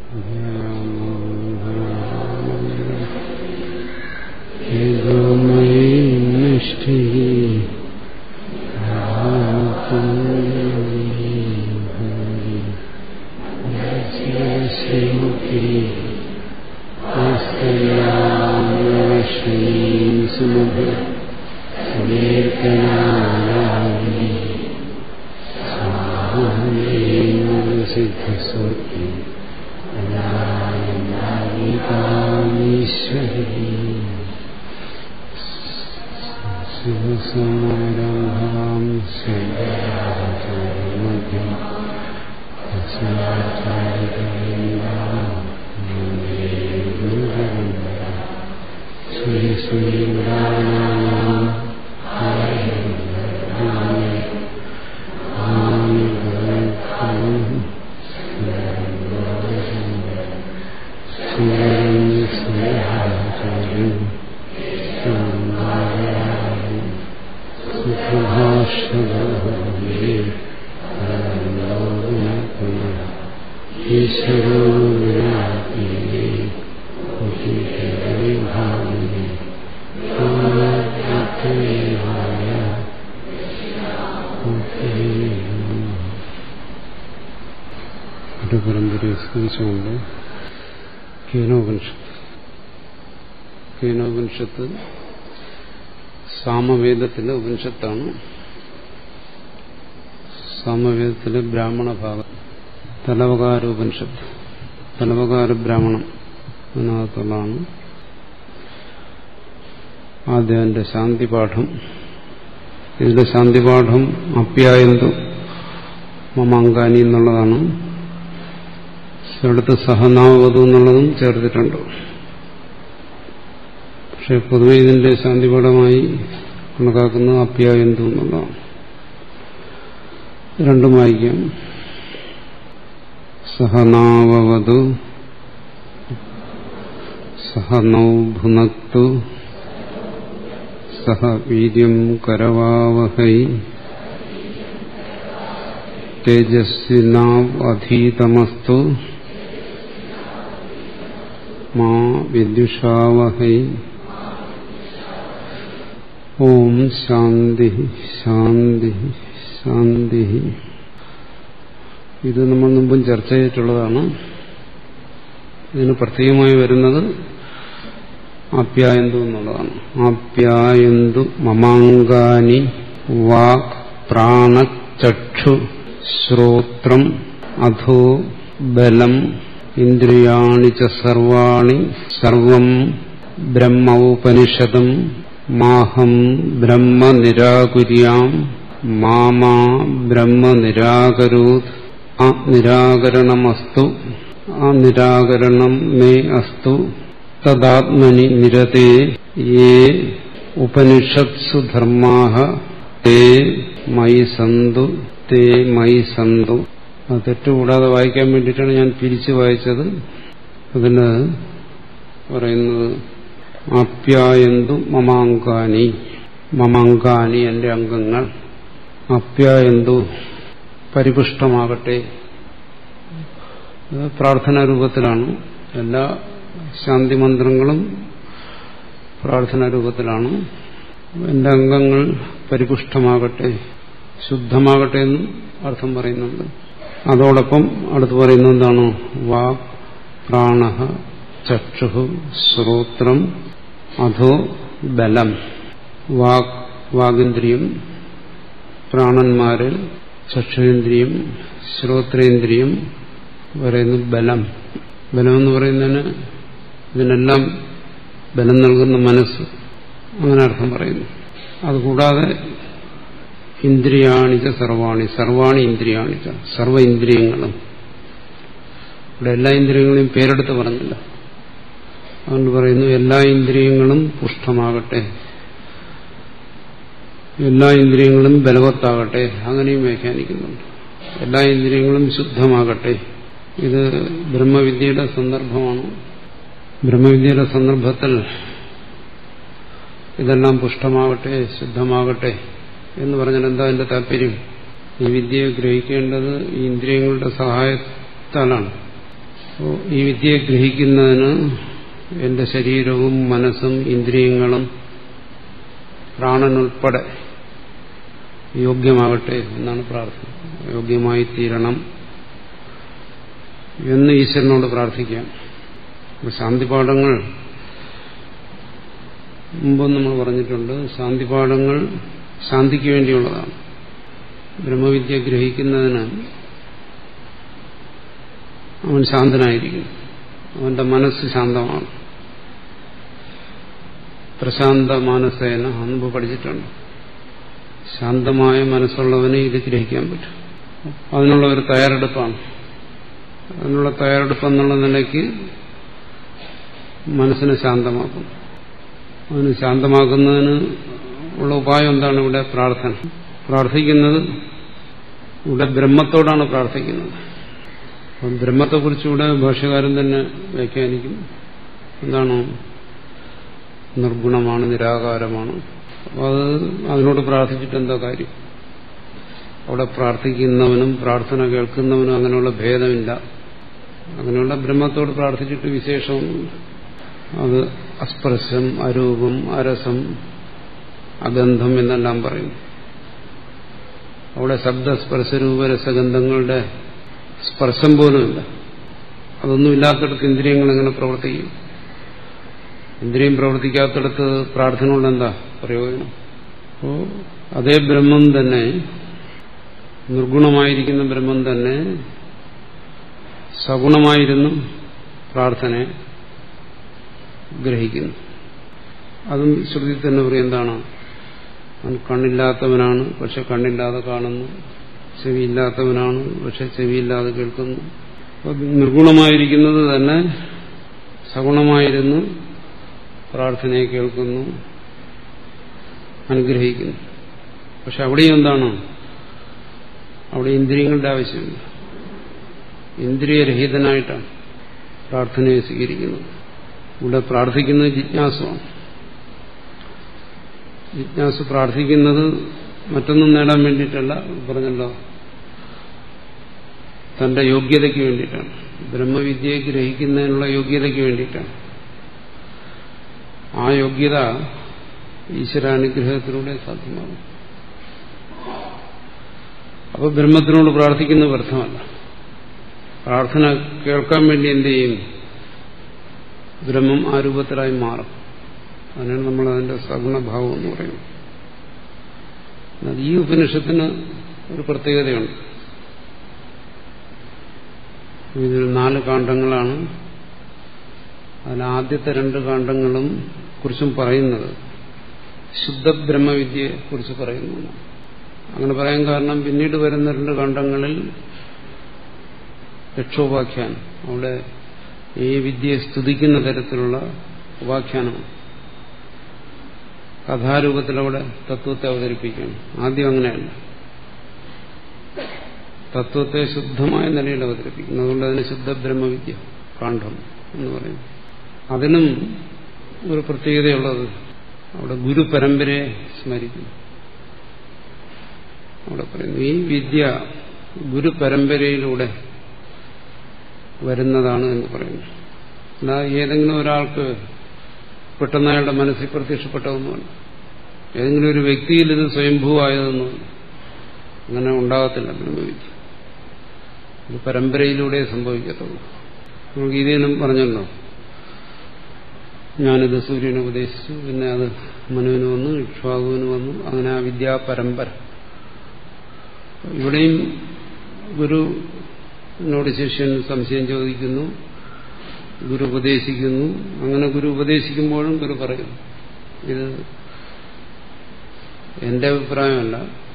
േഗോമയീ നിഷ്ഠി ശ്രീമുഖി സുമുഖ സമീർത്തനായി സിദ്ധസ്വത്തി ഈശ്വരി ശിവസമാരംഭാം ശങ്കരാചാര്യമധ്യം ശ്രീ ശ്രീരാമാം ഈശ്വരോ ഒരു പരമ്പരയെ സ്മരിച്ചുകൊണ്ട് കേനോപനിഷത്ത് കേനോപനിഷത്ത് സാമവേദത്തിലെ ഉപനിഷത്താണ് സാമവേദത്തിലെ ബ്രാഹ്മണ ഭാഗം തലവകാര ഉപനിഷത്ത് തലവകാര ബ്രാഹ്മണം അതിനകത്തുള്ളതാണ് ആദ്യം അതിന്റെ ശാന്തിപാഠം ഇതിന്റെ ശാന്തിപാഠം അപ്യായന്തു മമാങ്കാനി എന്നുള്ളതാണ് അടുത്ത് സഹനാവതു എന്നുള്ളതും ചേർത്തിട്ടുണ്ട് പക്ഷെ പൊതുവെ ഇതിന്റെ ശാന്തിപാഠമായി കണക്കാക്കുന്നത് അപ്യായന്തു എന്നുള്ളതാണ് രണ്ടും വായിക്കാം സഹനാവതു സഹനൗ ഭുനക്തു സഹ വീര്യം കരവാവഹൈ തേജസ്വിനാവ് അധീതമസ്തു മാ വിദ്യുഷാവഹൈ ഓം ശാന്തി ശാന്തി ശാന്തി ഇത് നമ്മൾ മുമ്പും ചർച്ച ചെയ്തിട്ടുള്ളതാണ് ഇതിന് പ്രത്യേകമായി വരുന്നത് ആപ്യായന്തു എന്നുള്ളതാണ് ആപ്യായന്തു മമാങ്കാനി വാക് പ്രാണചക്ഷു ശ്രോത്രം അധോ ബലം ഇന്ദ്രിയാണി ച സർവാണി സർവം ബ്രഹ്മോപനിഷദം മാഹം ബ്രഹ്മ നിരാകുര്യാം മാമാ ബ്രഹ്മ നിരാകരോത് അനിരാകരണമസ്തു അനിരാകരണം മേ അസ്തു തദാത്മനി നിരതേ യേ ഉപനിഷത്സു ധർമാഹ തേ മയി സന്തു തേ മയി സന്തു അത് തെറ്റുകൂടാതെ വായിക്കാൻ വേണ്ടിയിട്ടാണ് ഞാൻ പിരിച്ചു വായിച്ചത് അതിന് പറയുന്നത് അപ്യായന്തു മമാങ്കാനി മമാങ്കാനി എന്റെ അംഗങ്ങൾ അപ്യായന്തു പരിപുഷ്ടമാകട്ടെ പ്രാർത്ഥനാ രൂപത്തിലാണ് എല്ലാ ശാന്തി മന്ത്രങ്ങളും പ്രാർത്ഥനാ രൂപത്തിലാണ് എന്റെ അംഗങ്ങൾ പരിപുഷ്ടമാകട്ടെ ശുദ്ധമാകട്ടെ എന്നും അർത്ഥം പറയുന്നുണ്ട് അതോടൊപ്പം അടുത്ത് പറയുന്നത് എന്താണ് വാക് പ്രാണ ചക്ഷു ശ്രോത്രം അധോ ബലം വാക് വാഗിന്ദ്രിയം പ്രാണന്മാരിൽ ചക്ഷുരേന്ദ്രിയം ശ്രോത്രേന്ദ്രിയം പറയുന്നു ബലം ബലം എന്ന് പറയുന്നതിന് ഇതിനെല്ലാം ബലം നൽകുന്ന മനസ്സ് അങ്ങനെ അർത്ഥം പറയുന്നു അതുകൂടാതെ ഇന്ദ്രിയാണിച്ച സർവാണി സർവാണി ഇന്ദ്രിയാണിച്ച സർവ ഇന്ദ്രിയങ്ങളും ഇവിടെ എല്ലാ ഇന്ദ്രിയങ്ങളെയും പേരെടുത്ത് പറഞ്ഞില്ല അതുകൊണ്ട് പറയുന്നു എല്ലാ ഇന്ദ്രിയങ്ങളും പുഷ്ടമാകട്ടെ എല്ലാ ഇന്ദ്രിയങ്ങളും ബലവത്താകട്ടെ അങ്ങനെയും വ്യാഖ്യാനിക്കുന്നുണ്ട് എല്ലാ ഇന്ദ്രിയങ്ങളും ശുദ്ധമാകട്ടെ ഇത് ബ്രഹ്മവിദ്യയുടെ സന്ദർഭമാണ് ബ്രഹ്മവിദ്യയുടെ സന്ദർഭത്തിൽ ഇതെല്ലാം പുഷ്ടമാകട്ടെ ശുദ്ധമാകട്ടെ എന്ന് പറഞ്ഞാൽ എന്താ അതിന്റെ താല്പര്യം ഈ വിദ്യയെ ഗ്രഹിക്കേണ്ടത് ഈ ഇന്ദ്രിയങ്ങളുടെ സഹായത്താലാണ് അപ്പോൾ ഈ വിദ്യയെ ഗ്രഹിക്കുന്നതിന് എന്റെ ശരീരവും മനസ്സും ഇന്ദ്രിയങ്ങളും പ്രാണനുൾപ്പെടെ യോഗ്യമാകട്ടെ എന്നാണ് പ്രാർത്ഥന യോഗ്യമായി തീരണം എന്ന് ഈശ്വരനോട് പ്രാർത്ഥിക്കാം ശാന്തിപാഠങ്ങൾ മുമ്പ് നമ്മൾ പറഞ്ഞിട്ടുണ്ട് ശാന്തിപാഠങ്ങൾ ശാന്തിക്ക് വേണ്ടിയുള്ളതാണ് ബ്രഹ്മവിദ്യ ഗ്രഹിക്കുന്നതിന് അവൻ ശാന്തനായിരിക്കും അവന്റെ മനസ്സ് ശാന്തമാണ് പ്രശാന്ത മാനസേന മുമ്പ് പഠിച്ചിട്ടുണ്ട് ശാന്തമായ മനസ്സുള്ളവനെ ഇത് ഗ്രഹിക്കാൻ പറ്റും അതിനുള്ള ഒരു തയ്യാറെടുപ്പാണ് അതിനുള്ള തയ്യാറെടുപ്പ് എന്നുള്ള നിലയ്ക്ക് മനസ്സിനെ ശാന്തമാക്കും അതിന് ശാന്തമാക്കുന്നതിന് ഉള്ള ഉപായം എന്താണ് ഇവിടെ പ്രാർത്ഥന പ്രാർത്ഥിക്കുന്നത് ഇവിടെ ബ്രഹ്മത്തോടാണ് പ്രാർത്ഥിക്കുന്നത് അപ്പം ബ്രഹ്മത്തെക്കുറിച്ചുകൂടെ ഭാഷകാരൻ തന്നെ വ്യാഖ്യാനിക്കും എന്താണ് നിർഗുണമാണ് നിരാകാരമാണ് അപ്പോൾ അത് അതിനോട് പ്രാർത്ഥിച്ചിട്ട് എന്താ കാര്യം അവിടെ പ്രാർത്ഥിക്കുന്നവനും പ്രാർത്ഥന കേൾക്കുന്നവനും അങ്ങനെയുള്ള ഭേദമില്ല അങ്ങനെയുള്ള ബ്രഹ്മത്തോട് പ്രാർത്ഥിച്ചിട്ട് വിശേഷമൊന്നുമില്ല അത് അസ്പർശം അരൂപം അരസം അഗന്ധം എന്നെല്ലാം പറയും അവിടെ ശബ്ദസ്പർശരൂപ രസഗന്ധങ്ങളുടെ സ്പർശം പോലുമില്ല അതൊന്നും ഇല്ലാത്തടത്ത് ഇന്ദ്രിയങ്ങൾ എങ്ങനെ പ്രവർത്തിക്കും ഇന്ദ്രിയം പ്രവർത്തിക്കാത്തടത്ത് പ്രാർത്ഥന കൊണ്ട് എന്താ പ്രയോജനം അപ്പോ അതേ ബ്രഹ്മം തന്നെ നിർഗുണമായിരിക്കുന്ന ബ്രഹ്മം തന്നെ സഗുണമായിരുന്നു പ്രാർത്ഥനയെ ഗ്രഹിക്കുന്നു അതും ശ്രുതി തന്നെ പറയും എന്താണ് അവൻ കണ്ണില്ലാത്തവനാണ് പക്ഷെ കണ്ണില്ലാതെ കാണുന്നു ചെവിയില്ലാത്തവനാണ് പക്ഷെ ചെവിയില്ലാതെ കേൾക്കുന്നു അപ്പോൾ നിർഗുണമായിരിക്കുന്നത് തന്നെ സഗുണമായിരുന്നു പ്രാർത്ഥനയെ കേൾക്കുന്നു അനുഗ്രഹിക്കുന്നു പക്ഷെ അവിടെയും എന്താണ് അവിടെ ഇന്ദ്രിയങ്ങളുടെ ആവശ്യമില്ല ഇന്ദ്രിയരഹിതനായിട്ടാണ് പ്രാർത്ഥനയെ സ്വീകരിക്കുന്നത് ഇവിടെ പ്രാർത്ഥിക്കുന്നത് ജിജ്ഞാസുവാണ് ജിജ്ഞാസു പ്രാർത്ഥിക്കുന്നത് മറ്റൊന്നും നേടാൻ വേണ്ടിയിട്ടല്ല പറഞ്ഞല്ലോ തന്റെ യോഗ്യതയ്ക്ക് വേണ്ടിയിട്ടാണ് ബ്രഹ്മവിദ്യയെ ഗ്രഹിക്കുന്നതിനുള്ള യോഗ്യതയ്ക്ക് വേണ്ടിയിട്ടാണ് ആ യോഗ്യത ഈശ്വരാനുഗ്രഹത്തിലൂടെ സാധ്യമാകും അപ്പോൾ ബ്രഹ്മത്തിനോട് പ്രാർത്ഥിക്കുന്നത് വ്യർത്ഥമല്ല പ്രാർത്ഥന കേൾക്കാൻ വേണ്ടി എന്ത് ചെയ്യും ബ്രഹ്മം ആ രൂപത്തിലായി മാറും അതിനാണ് നമ്മൾ അതിന്റെ സഗുണഭാവം എന്ന് പറയുന്നത് എന്നാൽ ഈ ഉപനിഷത്തിന് ഒരു പ്രത്യേകതയുണ്ട് ഇതിൽ നാല് കാണ്ഡങ്ങളാണ് അതിൽ ആദ്യത്തെ രണ്ട് കാണ്ഡങ്ങളും കുറിച്ചും പറയുന്നത് ശുദ്ധ ബ്രഹ്മവിദ്യയെ കുറിച്ച് പറയുന്നു അങ്ങനെ പറയാൻ കാരണം പിന്നീട് വരുന്ന രണ്ട് കാണ്ഡങ്ങളിൽ രക്ഷോപാഖ്യാനം അവിടെ ഈ വിദ്യയെ സ്തുതിക്കുന്ന തരത്തിലുള്ള ഉപാഖ്യാനമാണ് കഥാരൂപത്തിൽ അവിടെ തത്വത്തെ അവതരിപ്പിക്കുകയാണ് ആദ്യം അങ്ങനെയല്ല തത്വത്തെ ശുദ്ധമായ നിലയിൽ അവതരിപ്പിക്കുന്നു അതുകൊണ്ട് അതിന് ശുദ്ധ ബ്രഹ്മവിദ്യ കാണ്ഡം എന്ന് പറയുന്നു അതിനും ഒരു പ്രത്യേകതയുള്ളത് അവിടെ ഗുരു പരമ്പരയെ സ്മരിക്കുന്നു അവിടെ പറയുന്നു ഈ വിദ്യ ഗുരു പരമ്പരയിലൂടെ വരുന്നതാണ് എന്ന് പറയുന്നു അല്ല ഏതെങ്കിലും ഒരാൾക്ക് പെട്ടെന്ന് അയാളുടെ മനസ്സിൽ പ്രത്യക്ഷപ്പെട്ടതൊന്നുമല്ല ഏതെങ്കിലും ഒരു വ്യക്തിയിൽ ഇത് സ്വയംഭൂവായതൊന്നുമല്ല അങ്ങനെ ഉണ്ടാകത്തില്ല ബ്രഹ്മവിദ്യ ഇത് പരമ്പരയിലൂടെ സംഭവിക്കത്തുള്ളൂ നമുക്ക് ഗീതയിലും പറഞ്ഞല്ലോ ഞാനിത് സൂര്യനെ ഉപദേശിച്ചു പിന്നെ അത് മനുവിന് വന്നു ഇക്ഷ്വാകുവിന് വന്നു അങ്ങനെ ആ വിദ്യാപരമ്പര ഇവിടെയും ഗുരുവിനോട് ശിഷ്യൻ സംശയം ചോദിക്കുന്നു ഗുരു ഉപദേശിക്കുന്നു അങ്ങനെ ഗുരു ഉപദേശിക്കുമ്പോഴും ഗുരു പറയും ഇത് എന്റെ അഭിപ്രായമല്ല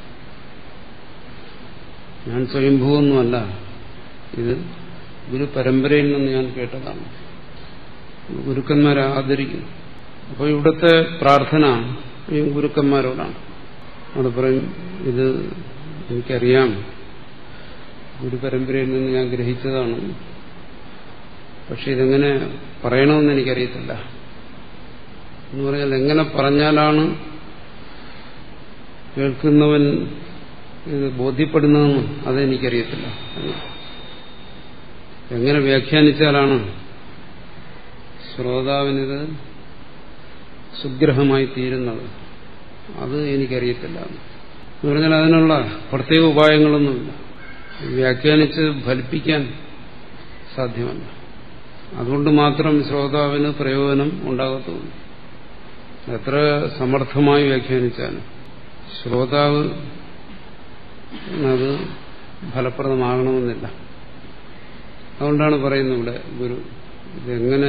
ഞാൻ സ്വയംഭൂവൊന്നുമല്ല ഇത് ഗുരു പരമ്പരയിൽ നിന്ന് ഞാൻ കേട്ടതാണ് ഗുരുക്കന്മാരെ ആദരിക്കുന്നു അപ്പോൾ ഇവിടുത്തെ പ്രാർത്ഥന ഈ ഗുരുക്കന്മാരോടാണ് അവിടെ പറയും ഇത് എനിക്കറിയാം ഗുരു പരമ്പരയിൽ നിന്ന് ഞാൻ ഗ്രഹിച്ചതാണ് പക്ഷെ ഇതെങ്ങനെ പറയണമെന്ന് എനിക്കറിയത്തില്ല എന്ന് പറഞ്ഞാൽ എങ്ങനെ പറഞ്ഞാലാണ് കേൾക്കുന്നവൻ ഇത് ബോധ്യപ്പെടുന്നതെന്ന് അതെനിക്കറിയത്തില്ല എങ്ങനെ വ്യാഖ്യാനിച്ചാലാണ് ശ്രോതാവിനിത് സുഗ്രഹമായി തീരുന്നത് അത് എനിക്കറിയത്തില്ല എന്ന് പറഞ്ഞാൽ അതിനുള്ള പ്രത്യേക ഉപായങ്ങളൊന്നുമില്ല വ്യാഖ്യാനിച്ച് ഫലിപ്പിക്കാൻ സാധ്യമല്ല അതുകൊണ്ട് മാത്രം ശ്രോതാവിന് പ്രയോജനം ഉണ്ടാകത്തുള്ളൂ എത്ര സമർത്ഥമായി വ്യാഖ്യാനിച്ചാലും ശ്രോതാവ് അത് ഫലപ്രദമാകണമെന്നില്ല അതുകൊണ്ടാണ് പറയുന്നത് ഇവിടെ ഗുരു ഇതെങ്ങനെ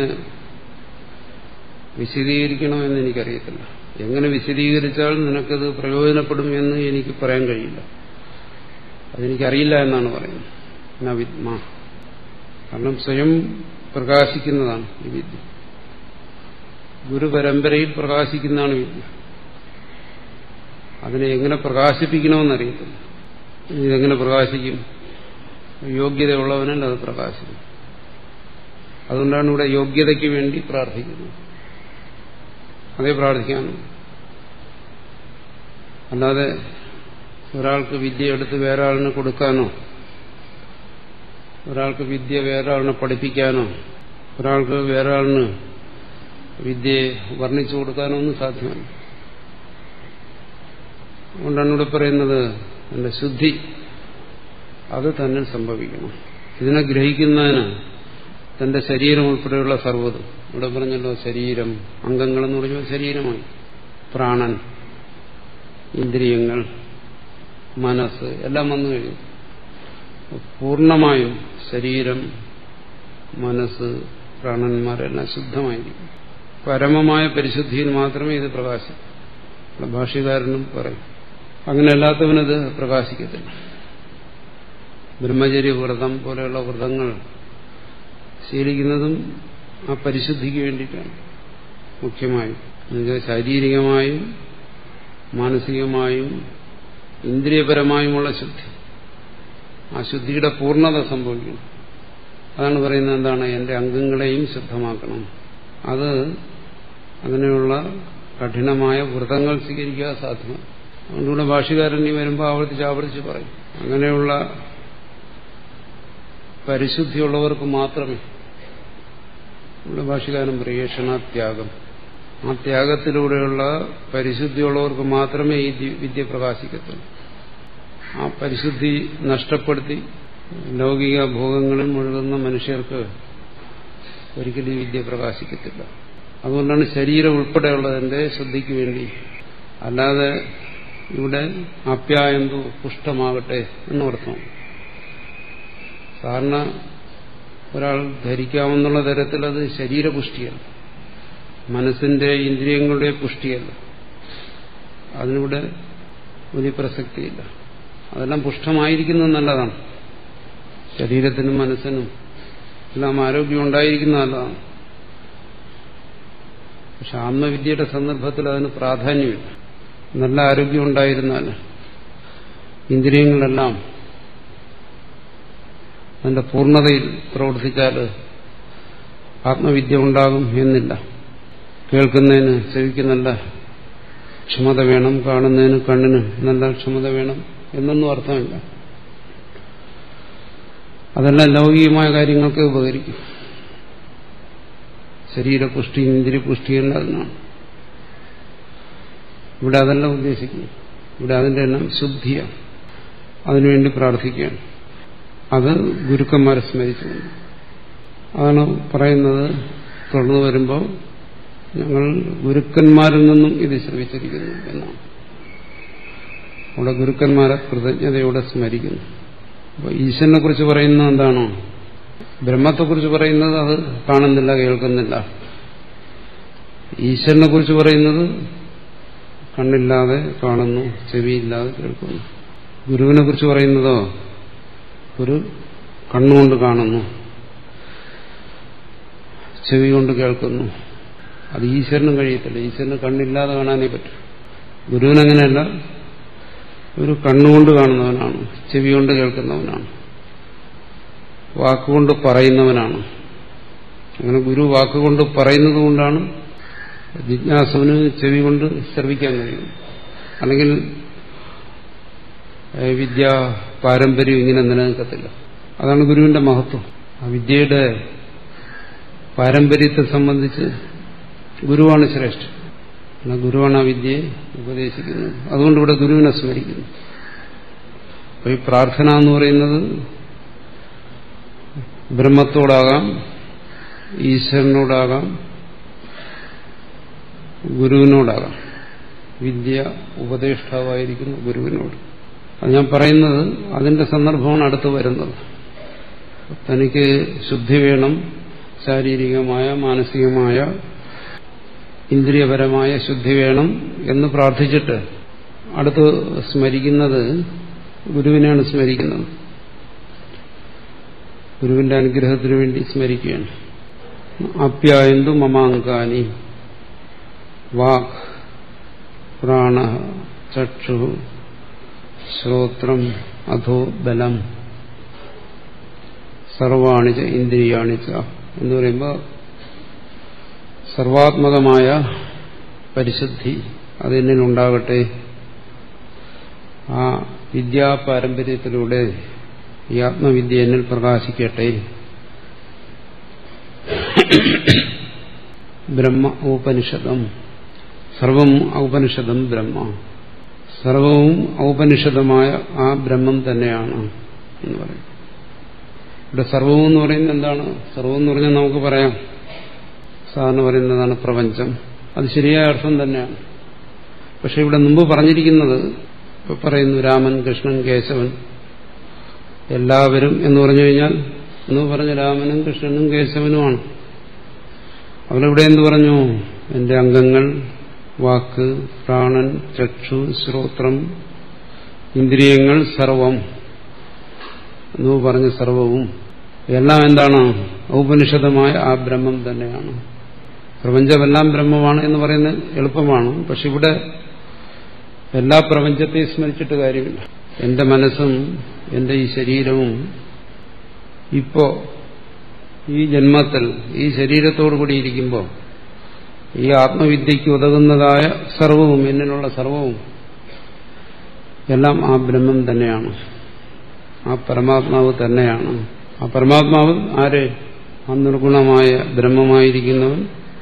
വിശദീകരിക്കണമെന്ന് എനിക്കറിയത്തില്ല എങ്ങനെ വിശദീകരിച്ചാൽ നിനക്കത് പ്രയോജനപ്പെടും എന്ന് എനിക്ക് പറയാൻ കഴിയില്ല അതെനിക്കറിയില്ല എന്നാണ് പറയുന്നത് നവിദ്മ കാരണം സ്വയം പ്രകാശിക്കുന്നതാണ് ഈ വിദ്യ ഗുരുപരമ്പരയിൽ പ്രകാശിക്കുന്നതാണ് വിദ്യ അതിനെ എങ്ങനെ പ്രകാശിപ്പിക്കണമെന്നറിയത്തില്ല ഇതെങ്ങനെ പ്രകാശിക്കും യോഗ്യതയുള്ളവനല്ല അത് പ്രകാശിക്കും അതുകൊണ്ടാണ് ഇവിടെ യോഗ്യതയ്ക്ക് വേണ്ടി പ്രാർത്ഥിക്കുന്നത് അതേ പ്രാർത്ഥിക്കാനും അല്ലാതെ ഒരാൾക്ക് വിദ്യ എടുത്ത് വേറെ ആളിന് കൊടുക്കാനോ ഒരാൾക്ക് വിദ്യ വേറെ ആളിനെ പഠിപ്പിക്കാനോ ഒരാൾക്ക് വേറെ ആളിന് വിദ്യയെ വർണ്ണിച്ചു കൊടുക്കാനോ ഒന്നും സാധ്യമല്ല അതുകൊണ്ടാണ് ഇവിടെ പറയുന്നത് എന്റെ ശുദ്ധി അത് തന്നെ സംഭവിക്കണം ഇതിനെ ഗ്രഹിക്കുന്നതിന് തന്റെ ശരീരം ഉൾപ്പെടെയുള്ള സർവ്വതും ഇവിടെ പറഞ്ഞല്ലോ ശരീരം അംഗങ്ങളെന്ന് പറഞ്ഞാൽ ശരീരമാണ് പ്രാണൻ ഇന്ദ്രിയങ്ങൾ മനസ്സ് എല്ലാം വന്നു കഴിഞ്ഞു പൂർണ്ണമായും ശരീരം മനസ്സ് പ്രാണന്മാരെല്ലാം ശുദ്ധമായിരിക്കും പരമമായ പരിശുദ്ധിയിൽ മാത്രമേ ഇത് പ്രകാശിക്കൂ ഭാഷ്യകാരനും പറയും അങ്ങനെ അല്ലാത്തവനത് പ്രകാശിക്കത്തില്ല ബ്രഹ്മചര്യ വ്രതം പോലെയുള്ള വ്രതങ്ങൾ ശീലിക്കുന്നതും ആ പരിശുദ്ധിക്ക് വേണ്ടിയിട്ടാണ് മുഖ്യമായും എന്നുവെച്ചാൽ ശാരീരികമായും മാനസികമായും ഇന്ദ്രിയപരമായുമുള്ള ശുദ്ധി ആ ശുദ്ധിയുടെ പൂർണ്ണത സംഭവിക്കണം അതാണ് പറയുന്നത് എന്താണ് എന്റെ അംഗങ്ങളെയും ശുദ്ധമാക്കണം അത് അങ്ങനെയുള്ള കഠിനമായ വ്രതങ്ങൾ സ്വീകരിക്കാൻ സാധ്യമാണ് അതുകൊണ്ടുകൂടെ ഭാഷകാരൻ വരുമ്പോൾ ആവർത്തിച്ച് ആവർത്തിച്ച് പറയും അങ്ങനെയുള്ള പരിശുദ്ധിയുള്ളവർക്ക് മാത്രമേ ഇവിടെ ഭാഷകാരൻ പ്രിയേഷണത്യാഗം ആ ത്യാഗത്തിലൂടെയുള്ള പരിശുദ്ധിയുള്ളവർക്ക് മാത്രമേ ഈ വിദ്യ പ്രകാശിക്കത്തുള്ളൂ ആ പരിശുദ്ധി നഷ്ടപ്പെടുത്തി ലൗകിക ഭോഗങ്ങളിൽ മുഴുകുന്ന മനുഷ്യർക്ക് ഒരിക്കലും ഈ വിദ്യ പ്രകാശിക്കത്തില്ല അതുകൊണ്ടാണ് ശരീരം ഉൾപ്പെടെയുള്ളതിന്റെ ശ്രദ്ധയ്ക്ക് വേണ്ടി അല്ലാതെ ഇവിടെ അപ്യായന്തു പുഷ്ടമാകട്ടെ എന്നർത്ഥം സാധാരണ ഒരാൾ ധരിക്കാമെന്നുള്ള തരത്തിൽ അത് ശരീരപുഷ്ടിയല്ല മനസ്സിന്റെ ഇന്ദ്രിയങ്ങളുടെ പുഷ്ടിയല്ല അതിനിവിടെ വലിയ പ്രസക്തിയില്ല അതെല്ലാം പുഷ്ടമായിരിക്കുന്നത് നല്ലതാണ് ശരീരത്തിനും മനസ്സിനും എല്ലാം ആരോഗ്യം ഉണ്ടായിരിക്കുന്നത് നല്ലതാണ് പക്ഷെ ആത്മവിദ്യയുടെ സന്ദർഭത്തിൽ അതിന് പ്രാധാന്യമില്ല നല്ല ആരോഗ്യം ഉണ്ടായിരുന്നാൽ ഇന്ദ്രിയങ്ങളെല്ലാം അതിന്റെ പൂർണ്ണതയിൽ പ്രവർത്തിച്ചാൽ ആത്മവിദ്യ ഉണ്ടാകും എന്നില്ല കേൾക്കുന്നതിന് ചെവിക്ക് നല്ല ക്ഷമത വേണം കാണുന്നതിന് കണ്ണിന് നല്ല ക്ഷമത വേണം എന്നൊന്നും അർത്ഥമില്ല അതെല്ലാം ലൗകികമായ കാര്യങ്ങൾക്ക് ഉപകരിക്കും ശരീരപുഷ്ടി ഇന്ദ്രിയപുഷ്ടി എല്ലാം അതിനാണ് ഇവിടെ അതല്ല ഉദ്ദേശിക്കുന്നു ഇവിടെ അതിന്റെ എല്ലാം ശുദ്ധിയാണ് അതിനുവേണ്ടി പ്രാർത്ഥിക്കുകയാണ് അത് ഗുരുക്കന്മാരെ സ്മരിച്ചു അതാണ് പറയുന്നത് തുടർന്ന് വരുമ്പോൾ ഞങ്ങൾ ഗുരുക്കന്മാരിൽ നിന്നും ഇത് ശ്രമിച്ചിരിക്കുന്നു എന്നാണ് അവിടെ ഗുരുക്കന്മാരെ കൃതജ്ഞതയോടെ സ്മരിക്കുന്നു അപ്പോൾ ഈശ്വരനെ കുറിച്ച് പറയുന്നത് എന്താണോ ബ്രഹ്മത്തെക്കുറിച്ച് പറയുന്നത് അത് കാണുന്നില്ല കേൾക്കുന്നില്ല ഈശ്വരനെ കുറിച്ച് പറയുന്നത് കണ്ണില്ലാതെ കാണുന്നു ചെവിയില്ലാതെ കേൾക്കുന്നു ഗുരുവിനെ കുറിച്ച് പറയുന്നതോ ഒരു കണ്ണുകൊണ്ട് കാണുന്നു ചെവി കൊണ്ട് കേൾക്കുന്നു അത് ഈശ്വരനും കഴിയത്തില്ല ഈശ്വരന് കണ്ണില്ലാതെ കാണാനേ പറ്റും ഗുരുവിനങ്ങനെയല്ല ഒരു കണ്ണുകൊണ്ട് കാണുന്നവനാണ് ചെവി കൊണ്ട് കേൾക്കുന്നവനാണ് വാക്കുകൊണ്ട് പറയുന്നവനാണ് അങ്ങനെ ഗുരു വാക്കുകൊണ്ട് പറയുന്നത് കൊണ്ടാണ് ജിജ്ഞാസുവിന് ചെവി കൊണ്ട് ശ്രവിക്കാൻ കഴിയും അല്ലെങ്കിൽ വിദ്യാ പാരമ്പര്യം ഇങ്ങനെ നിലനിൽക്കത്തില്ല അതാണ് ഗുരുവിന്റെ മഹത്വം ആ വിദ്യയുടെ പാരമ്പര്യത്തെ സംബന്ധിച്ച് ഗുരുവാണ് ശ്രേഷ്ഠൻ എന്നാൽ ഗുരുവാണ് ആ വിദ്യയെ ഉപദേശിക്കുന്നത് അതുകൊണ്ട് ഇവിടെ ഗുരുവിനെ സ്മരിക്കുന്നു അപ്പൊ ഈ പ്രാർത്ഥന എന്ന് പറയുന്നത് ബ്രഹ്മത്തോടാകാം ഈശ്വരനോടാകാം ഗുരുവിനോടാകാം വിദ്യ ഉപദേഷ്ടാവായിരിക്കുന്നു ഗുരുവിനോട് അത് ഞാൻ പറയുന്നത് അതിന്റെ സന്ദർഭമാണ് അടുത്ത് വരുന്നത് തനിക്ക് ശുദ്ധി വേണം ശാരീരികമായ മാനസികമായ ഇന്ദ്രിയപരമായ ശുദ്ധി വേണം എന്ന് പ്രാർത്ഥിച്ചിട്ട് അടുത്ത് സ്മരിക്കുന്നത് ഗുരുവിനെയാണ് സ്മരിക്കുന്നത് ഗുരുവിന്റെ അനുഗ്രഹത്തിനു വേണ്ടി സ്മരിക്കുകയാണ് അപ്യായന്തു മമാങ്കാനി വാക് പ്രാണ ചക്ഷു ശ്രോത്രം അധോ ബലം സർവാണിച്ച ഇന്ദ്രിയാണിച്ച എന്ന് പറയുമ്പോൾ സർവാത്മകമായ പരിശുദ്ധി അതെന്നിലുണ്ടാകട്ടെ ആ വിദ്യാപാരമ്പര്യത്തിലൂടെ ഈ ആത്മവിദ്യ എന്നിൽ പ്രകാശിക്കട്ടെ ബ്രഹ്മ ഔപനിഷദം സർവം ഔപനിഷദം ബ്രഹ്മ സർവവും ഔപനിഷദമായ ആ ബ്രഹ്മം തന്നെയാണ് എന്ന് പറയും ഇവിടെ സർവവും എന്ന് പറയുന്നത് എന്താണ് സർവം എന്ന് പറഞ്ഞാൽ നമുക്ക് പറയാം സാധാരണ പറയുന്നതാണ് പ്രപഞ്ചം അത് ശരിയായ അർത്ഥം തന്നെയാണ് പക്ഷെ ഇവിടെ മുമ്പ് പറഞ്ഞിരിക്കുന്നത് ഇപ്പൊ പറയുന്നു രാമൻ കൃഷ്ണൻ കേശവൻ എല്ലാവരും എന്ന് പറഞ്ഞു കഴിഞ്ഞാൽ എന്ന് പറഞ്ഞ രാമനും കൃഷ്ണനും കേശവനുമാണ് അവരിവിടെ എന്ത് പറഞ്ഞു എന്റെ അംഗങ്ങൾ വാക്ക് പ്രാണൻ ചക്ഷു ശ്രോത്രം ഇന്ദ്രിയങ്ങൾ സർവം എന്ന് പറഞ്ഞ സർവവും എല്ലാം എന്താണ് ഔപനിഷദമായ ആ ബ്രഹ്മം തന്നെയാണ് പ്രപഞ്ചമെല്ലാം ബ്രഹ്മമാണ് എന്ന് പറയുന്നത് എളുപ്പമാണ് പക്ഷെ ഇവിടെ എല്ലാ പ്രപഞ്ചത്തെയും സ്മരിച്ചിട്ട് കാര്യമില്ല എന്റെ മനസ്സും എന്റെ ഈ ശരീരവും ഇപ്പോ ഈ ജന്മത്തിൽ ഈ ശരീരത്തോടു കൂടി ഇരിക്കുമ്പോൾ ഈ ആത്മവിദ്യയ്ക്ക് ഉതകുന്നതായ സർവവും എന്നിലുള്ള സർവവും എല്ലാം ആ ബ്രഹ്മം തന്നെയാണ് ആ പരമാത്മാവ് തന്നെയാണ് ആ പരമാത്മാവ് ആര് ആ നിർഗുണമായ ബ്രഹ്മമായിരിക്കുന്നവൻ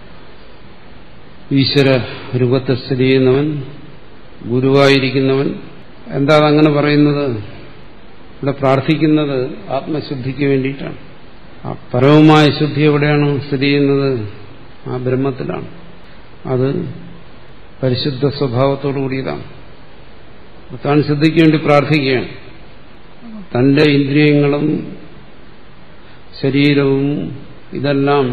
ഈശ്വര രൂപത്തെ സ്ഥിതി ചെയ്യുന്നവൻ ഗുരുവായിരിക്കുന്നവൻ എന്താ അങ്ങനെ പറയുന്നത് ഇവിടെ പ്രാർത്ഥിക്കുന്നത് ആത്മശുദ്ധിക്ക് വേണ്ടിയിട്ടാണ് ആ പരമമായ ശുദ്ധി എവിടെയാണ് സ്ഥിതി ചെയ്യുന്നത് ആ ബ്രഹ്മത്തിലാണ് അത് പരിശുദ്ധ സ്വഭാവത്തോടു കൂടിയതാണ് താൻ ശുദ്ധിക്ക് വേണ്ടി പ്രാർത്ഥിക്കുകയാണ് തന്റെ ഇന്ദ്രിയങ്ങളും ശരീരവും ഇതെല്ലാം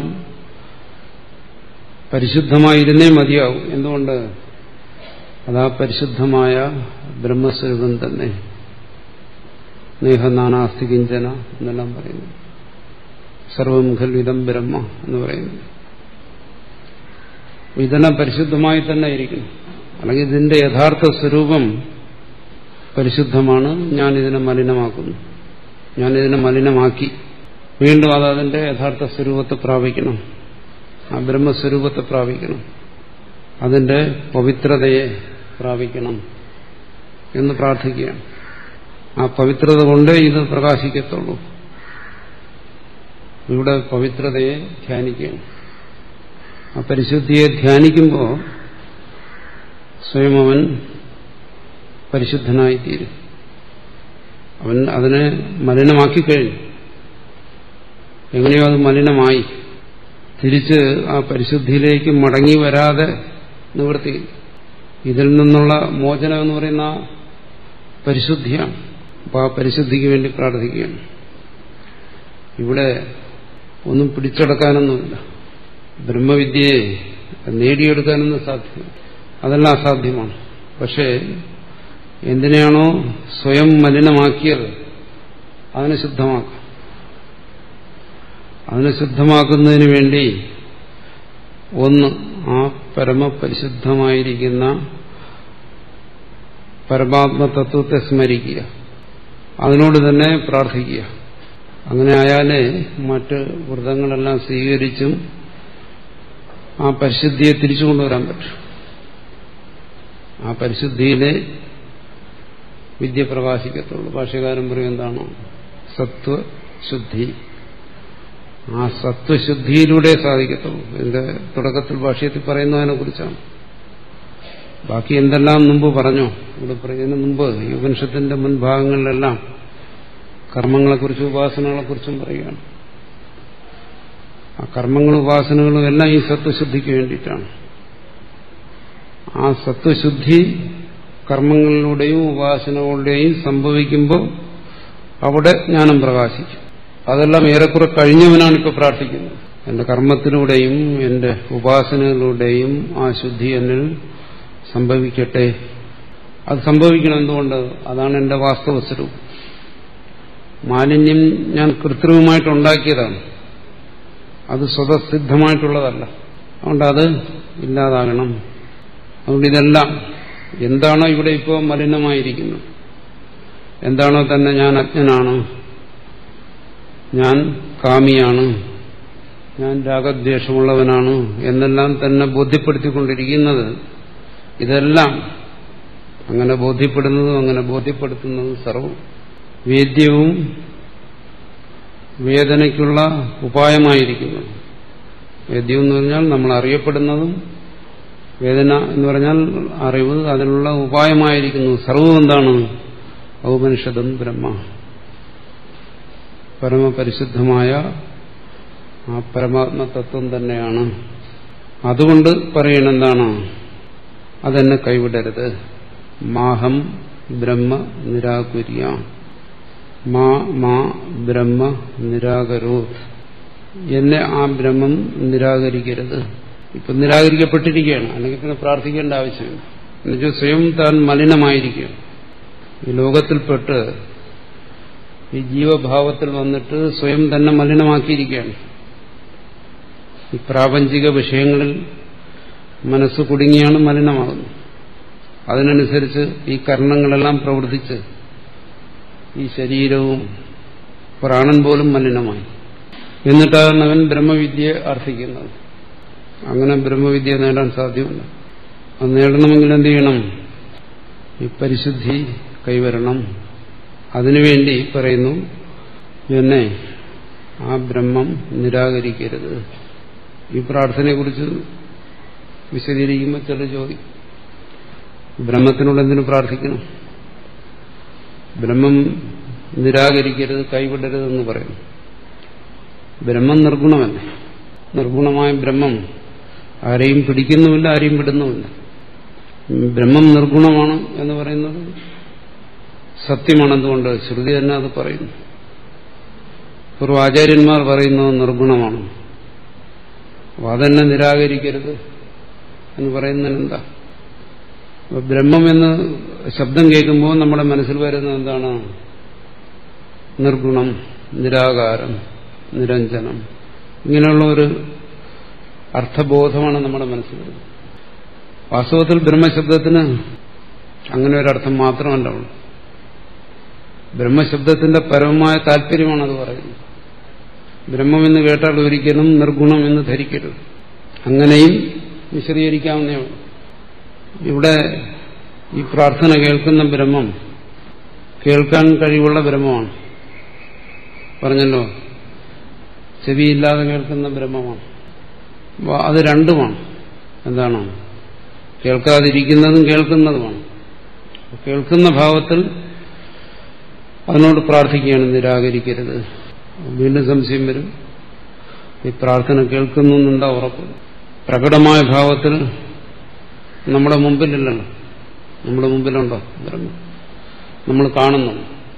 പരിശുദ്ധമായിരുന്നേ മതിയാവും എന്തുകൊണ്ട് അതാ പരിശുദ്ധമായ ബ്രഹ്മസ്വരൂപം തന്നെ നേഹനാനാസ്തി കിഞ്ചന എന്നെല്ലാം പറയുന്നു സർവം ഖൽവിതം ബ്രഹ്മ എന്ന് പറയുന്നു ഇതെല്ലാം പരിശുദ്ധമായി തന്നെ ഇരിക്കുന്നു അല്ലെങ്കിൽ ഇതിന്റെ യഥാർത്ഥ സ്വരൂപം പരിശുദ്ധമാണ് ഞാനിതിനെ മലിനമാക്കുന്നു ഞാനിതിനെ മലിനമാക്കി വീണ്ടും അത് അതിന്റെ യഥാർത്ഥ സ്വരൂപത്തെ പ്രാപിക്കണം ആ ബ്രഹ്മസ്വരൂപത്തെ പ്രാപിക്കണം അതിന്റെ പവിത്രതയെ പ്രാപിക്കണം എന്ന് പ്രാർത്ഥിക്കുകയാണ് ആ പവിത്രത കൊണ്ടേ ഇത് പ്രകാശിക്കത്തുള്ളൂ ഇവിടെ പവിത്രതയെ ധ്യാനിക്കുകയാണ് ആ പരിശുദ്ധിയെ ധ്യാനിക്കുമ്പോൾ സ്വയം അവൻ പരിശുദ്ധനായിത്തീരും അവൻ അതിനെ മലിനമാക്കി കഴിഞ്ഞു എങ്ങനെയോ അത് മലിനമായി തിരിച്ച് ആ പരിശുദ്ധിയിലേക്ക് മടങ്ങി വരാതെ നിവൃത്തി ഇതിൽ നിന്നുള്ള മോചനം എന്ന് പറയുന്ന പരിശുദ്ധിയാണ് അപ്പോൾ ആ പരിശുദ്ധിക്ക് വേണ്ടി പ്രാർത്ഥിക്കുകയാണ് ഇവിടെ ഒന്നും പിടിച്ചടക്കാനൊന്നുമില്ല ബ്രഹ്മവിദ്യയെ നേടിയെടുക്കാനൊന്നും സാധ്യമല്ല അതെല്ലാം അസാധ്യമാണ് പക്ഷേ എന്തിനാണോ സ്വയം മലിനമാക്കിയത് അതിനെ ശുദ്ധമാക്കാം അതിനെ ശുദ്ധമാക്കുന്നതിന് വേണ്ടി ഒന്ന് ആ പരമപരിശുദ്ധമായിരിക്കുന്ന പരമാത്മതത്വത്തെ സ്മരിക്കുക അതിനോട് തന്നെ പ്രാർത്ഥിക്കുക അങ്ങനെ ആയാലേ മറ്റ് വ്രതങ്ങളെല്ലാം സ്വീകരിച്ചും ആ പരിശുദ്ധിയെ തിരിച്ചു കൊണ്ടുവരാൻ പറ്റും ആ പരിശുദ്ധിയിലെ വിദ്യ പ്രകാശിക്കത്തുള്ളൂ ഭാഷ്യകാരൻ പറയും എന്താണോ സത്വശുദ്ധി ആ സത്വശുദ്ധിയിലൂടെ സാധിക്കത്തുള്ളൂ എന്റെ തുടക്കത്തിൽ ഭാഷ്യത്തിൽ പറയുന്നതിനെ കുറിച്ചാണ് ബാക്കി എന്തെല്ലാം മുമ്പ് പറഞ്ഞോ ഇവിടെ പറയുന്നതിന് മുമ്പ് ഈ ഉപനിഷത്തിന്റെ മുൻഭാഗങ്ങളിലെല്ലാം കർമ്മങ്ങളെക്കുറിച്ചും ഉപാസനകളെക്കുറിച്ചും പറയുകയാണ് ആ കർമ്മങ്ങളും ഉപാസനകളും എല്ലാം ഈ സത്വശുദ്ധിക്ക് വേണ്ടിയിട്ടാണ് ആ സത്വശുദ്ധി കർമ്മങ്ങളിലൂടെയും ഉപാസനകളുടെയും സംഭവിക്കുമ്പോൾ അവിടെ ജ്ഞാനം പ്രകാശിക്കും അതെല്ലാം ഏറെക്കുറെ കഴിഞ്ഞവനാണ് ഇപ്പോൾ പ്രാർത്ഥിക്കുന്നത് എന്റെ കർമ്മത്തിലൂടെയും എന്റെ ഉപാസനകളിലൂടെയും ആ ശുദ്ധി എന്നിൽ സംഭവിക്കട്ടെ അത് സംഭവിക്കണം എന്തുകൊണ്ട് അതാണ് എന്റെ വാസ്തവ സ്വരൂപം മാലിന്യം ഞാൻ കൃത്രിമമായിട്ട് ഉണ്ടാക്കിയതാണ് അത് സ്വതസിദ്ധമായിട്ടുള്ളതല്ല അതുകൊണ്ട് അത് ഇല്ലാതാകണം അതുകൊണ്ട് ഇതെല്ലാം എന്താണോ ഇവിടെ ഇപ്പോൾ മലിനമായിരിക്കുന്നത് എന്താണോ തന്നെ ഞാൻ അജ്ഞനാണ് ഞാൻ കാമിയാണ് ഞാൻ രാഗദ്വേഷമുള്ളവനാണ് എന്നെല്ലാം തന്നെ ബോധ്യപ്പെടുത്തിക്കൊണ്ടിരിക്കുന്നത് ഇതെല്ലാം അങ്ങനെ ബോധ്യപ്പെടുന്നതും അങ്ങനെ ബോധ്യപ്പെടുത്തുന്നതും സർവം വേദ്യവും വേദനയ്ക്കുള്ള ഉപായമായിരിക്കുന്നു വേദ്യം എന്ന് പറഞ്ഞാൽ നമ്മൾ അറിയപ്പെടുന്നതും വേദന എന്ന് പറഞ്ഞാൽ അറിവ് അതിനുള്ള ഉപായമായിരിക്കുന്നു സർവം എന്താണ് ഔപനിഷദം ബ്രഹ്മ പരമപരിശുദ്ധമായ ആ പരമാത്മ തത്വം തന്നെയാണ് അതുകൊണ്ട് പറയണെന്താണ് അതെന്നെ കൈവിടരുത് മാഹം ബ്രഹ്മ നിരാകുര്യ മാ മാ ബ്രഹ്മ നിരാകരോ എന്നെ ആ ബ്രഹ്മം നിരാകരിക്കരുത് ഇപ്പൊ നിരാകരിക്കപ്പെട്ടിരിക്കുകയാണ് അല്ലെങ്കിൽ പിന്നെ പ്രാർത്ഥിക്കേണ്ട ആവശ്യമില്ല എന്നുവെച്ചാൽ സ്വയം താൻ മലിനമായിരിക്കുകയാണ് ഈ ലോകത്തിൽപ്പെട്ട് ഈ ജീവഭാവത്തിൽ വന്നിട്ട് സ്വയം തന്നെ മലിനമാക്കിയിരിക്കുകയാണ് ഈ പ്രാപഞ്ചിക വിഷയങ്ങളിൽ മനസ്സ് കുടുങ്ങിയാണ് മലിനമാകുന്നത് അതിനനുസരിച്ച് ഈ കർണങ്ങളെല്ലാം പ്രവർത്തിച്ച് ഈ ശരീരവും പ്രാണൻ പോലും മലിനമായി എന്നിട്ടാണ് അവൻ ബ്രഹ്മവിദ്യയെ അർത്ഥിക്കുന്നത് അങ്ങനെ ബ്രഹ്മവിദ്യ നേടാൻ സാധ്യമല്ല അത് നേടണമെങ്കിൽ എന്ത് ചെയ്യണം ഈ പരിശുദ്ധി കൈവരണം അതിനുവേണ്ടി പറയുന്നു എന്നെ ആ ബ്രഹ്മം നിരാകരിക്കരുത് ഈ പ്രാർത്ഥനയെക്കുറിച്ച് വിശദീകരിക്കുമ്പോൾ ചില ചോദിക്കും ബ്രഹ്മത്തിനോട് എന്തിനു പ്രാർത്ഥിക്കണം ബ്രഹ്മം നിരാകരിക്കരുത് കൈവിടരുതെന്ന് പറയുന്നു ബ്രഹ്മം നിർഗുണമല്ല നിർഗുണമായ ബ്രഹ്മം ആരെയും പിടിക്കുന്നുമില്ല ആരെയും വിടുന്നുമില്ല ബ്രഹ്മം നിർഗുണമാണ് എന്ന് പറയുന്നത് സത്യമാണെന്തുകൊണ്ട് ശ്രുതി തന്നെ അത് പറയുന്നു പൂർവാചാര്യന്മാർ പറയുന്നത് നിർഗുണമാണ് അപ്പോൾ അതെന്നെ നിരാകരിക്കരുത് എന്ന് പറയുന്നതിന് എന്താ ബ്രഹ്മം എന്ന് ശബ്ദം കേൾക്കുമ്പോൾ നമ്മുടെ മനസ്സിൽ വരുന്നത് എന്താണ് നിർഗുണം നിരാകാരം നിരഞ്ജനം ഇങ്ങനെയുള്ള ഒരു അർത്ഥബോധമാണ് നമ്മുടെ മനസ്സിൽ വരുന്നത് വാസ്തവത്തിൽ ബ്രഹ്മശബ്ദത്തിന് അങ്ങനെ ഒരർത്ഥം മാത്രമല്ല ഉള്ളൂ ബ്രഹ്മശബ്ദത്തിന്റെ പരമമായ താല്പര്യമാണ് അത് പറയുന്നത് ബ്രഹ്മമെന്ന് കേട്ടാൽ ഒരിക്കലും നിർഗുണം എന്ന് ധരിക്കരുത് അങ്ങനെയും വിശദീകരിക്കാവുന്നേ ഉള്ളൂ ഇവിടെ ഈ പ്രാർത്ഥന കേൾക്കുന്ന ബ്രഹ്മം കേൾക്കാൻ കഴിവുള്ള ബ്രഹ്മമാണ് പറഞ്ഞല്ലോ ചെവിയില്ലാതെ കേൾക്കുന്ന ബ്രഹ്മമാണ് അപ്പോൾ അത് രണ്ടുമാണ് എന്താണ് കേൾക്കാതിരിക്കുന്നതും കേൾക്കുന്നതുമാണ് കേൾക്കുന്ന ഭാവത്തിൽ അതിനോട് പ്രാർത്ഥിക്കുകയാണ് നിരാകരിക്കരുത് വീണ്ടും സംശയം വരും ഈ പ്രാർത്ഥന കേൾക്കുന്നു എന്നുണ്ടാ ഉറപ്പ് പ്രകടമായ ഭാവത്തിൽ നമ്മുടെ മുമ്പിലില്ലല്ലോ നമ്മുടെ മുമ്പിലുണ്ടോ ബ്രഹ്മം നമ്മൾ കാണുന്നു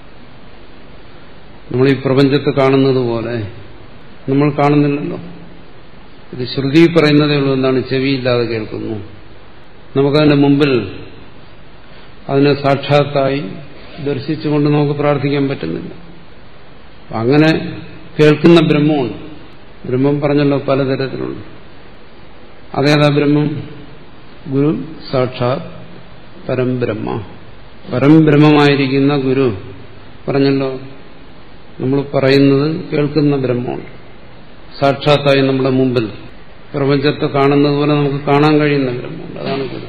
നമ്മൾ ഈ പ്രപഞ്ചത്തെ കാണുന്നത് പോലെ നമ്മൾ കാണുന്നില്ലല്ലോ ഇത് ശ്രുതി പറയുന്നതേ ഉള്ളൂ എന്താണ് ചെവിയില്ലാതെ കേൾക്കുന്നു നമുക്കതിന്റെ മുമ്പിൽ അതിനെ സാക്ഷാത്തായി ദർശിച്ചുകൊണ്ട് നമുക്ക് പ്രാർത്ഥിക്കാൻ പറ്റുന്നില്ല അങ്ങനെ കേൾക്കുന്ന ബ്രഹ്മമുണ്ട് ബ്രഹ്മം പറഞ്ഞല്ലോ പലതരത്തിലുണ്ട് അതേതാ ബ്രഹ്മം ഗുരു സാക്ഷാത് പരംബ്രഹ്മ പരംബ്രഹ്മമായിരിക്കുന്ന ഗുരു പറഞ്ഞല്ലോ നമ്മൾ പറയുന്നത് കേൾക്കുന്ന ബ്രഹ്മമാണ് സാക്ഷാത്തായി നമ്മുടെ മുമ്പിൽ പ്രപഞ്ചത്തെ കാണുന്നത് പോലെ നമുക്ക് കാണാൻ കഴിയുന്ന ബ്രഹ്മമുണ്ട് അതാണ് ഗുരു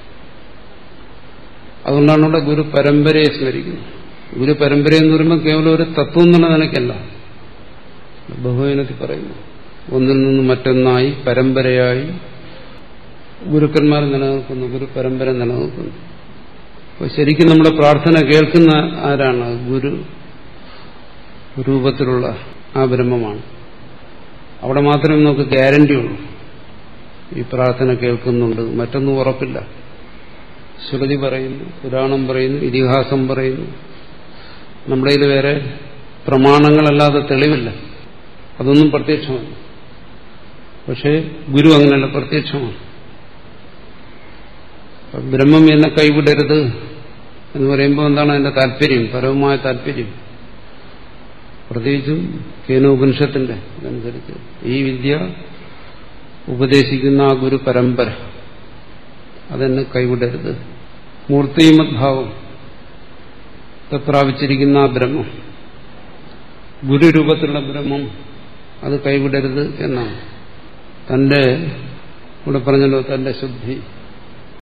അതുകൊണ്ടാണ് ഇവിടെ ഗുരു പരമ്പരയെ സ്മരിക്കുന്നത് ഗുരു പരമ്പര എന്ന് പറയുമ്പോൾ കേവലം ഒരു തത്വം എന്നുള്ള നിലയ്ക്കല്ല ബഹുവനത്തിൽ പറയുന്നു ഒന്നിൽ നിന്ന് മറ്റൊന്നായി പരമ്പരയായി ഗുരുക്കന്മാർ നിലനിൽക്കുന്നു ഗുരു പരമ്പര നിലനിൽക്കുന്നു അപ്പോൾ ശരിക്കും നമ്മുടെ പ്രാർത്ഥന കേൾക്കുന്ന ആരാണ് ഗുരു രൂപത്തിലുള്ള ആ ബ്രഹ്മമാണ് അവിടെ മാത്രമേ നമുക്ക് ഗ്യാരണ്ടി ഉള്ളൂ ഈ പ്രാർത്ഥന കേൾക്കുന്നുണ്ട് മറ്റൊന്നും ഉറപ്പില്ല ശ്രുതി പറയുന്നു പുരാണം പറയുന്നു ഇതിഹാസം പറയുന്നു നമ്മുടെ ഇതിൽ വേറെ പ്രമാണങ്ങളല്ലാതെ തെളിവില്ല അതൊന്നും പ്രത്യക്ഷമല്ല പക്ഷേ ഗുരു അങ്ങനെയല്ല പ്രത്യക്ഷമാണ് ബ്രഹ്മം എന്നെ കൈവിടരുത് എന്ന് പറയുമ്പോൾ എന്താണ് അതിന്റെ താല്പര്യം പരമമായ താല്പര്യം പ്രത്യേകിച്ചും കേനോപനിഷത്തിന്റെ അതനുസരിച്ച് ഈ വിദ്യ ഉപദേശിക്കുന്ന ആ ഗുരു പരമ്പര അതെന്നെ കൈവിടരുത് മൂർത്തിമദ്ഭാവം പ്രാപിച്ചിരിക്കുന്ന ആ ബ്രഹ്മം ഗുരുരൂപത്തിലുള്ള ബ്രഹ്മം അത് കൈവിടരുത് എന്നാണ് തന്റെ ഇവിടെ പറഞ്ഞല്ലോ തന്റെ ശുദ്ധി